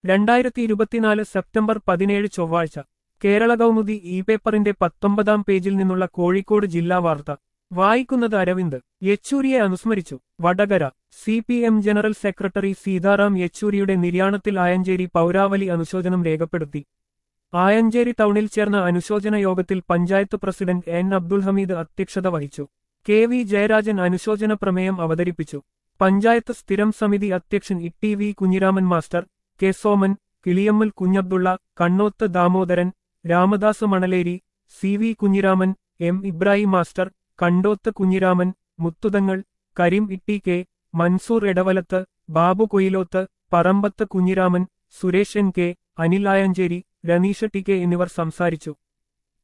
രണ്ടായിരത്തി ഇരുപത്തിനാല് സെപ്റ്റംബർ പതിനേഴ് ചൊവ്വാഴ്ച കേരള കൗമുദി ഇ പേപ്പറിന്റെ പത്തൊമ്പതാം പേജിൽ നിന്നുള്ള കോഴിക്കോട് ജില്ലാ വാർത്ത വായിക്കുന്നത് അരവിന്ദ് യെച്ചൂരിയെ അനുസ്മരിച്ചു Vadakara C P M general secretary Sitaram യെച്ചൂരിയുടെ നിര്യാണത്തിൽ ആയഞ്ചേരി പൗരാവലി അനുശോചനം രേഖപ്പെടുത്തി ആയഞ്ചേരി ടൗണിൽ ചേർന്ന അനുശോചന യോഗത്തിൽ പഞ്ചായത്ത് പ്രസിഡന്റ് എൻ അബ്ദുൽ ഹമീദ് അധ്യക്ഷത വഹിച്ചു കെ വി ജയരാജൻ അനുശോചന പ്രമേയം അവതരിപ്പിച്ചു പഞ്ചായത്ത് സ്ഥിരം സമിതി അധ്യക്ഷൻ E V Kunhiraman master K Soman Kiliyammal Kunhabdulla Kannoth Damodaran Ramadas Manaleri C V Kunhiraman M Ibrahim master Kandoth Kunhiraman Muthuthangal Kareem Itty K Mansoor Edavalath Babu Koyiloth Parambath Kunhiraman Suresh N K Anil Ayanchery Ranisha T K എന്നിവർ സംസാരിച്ചു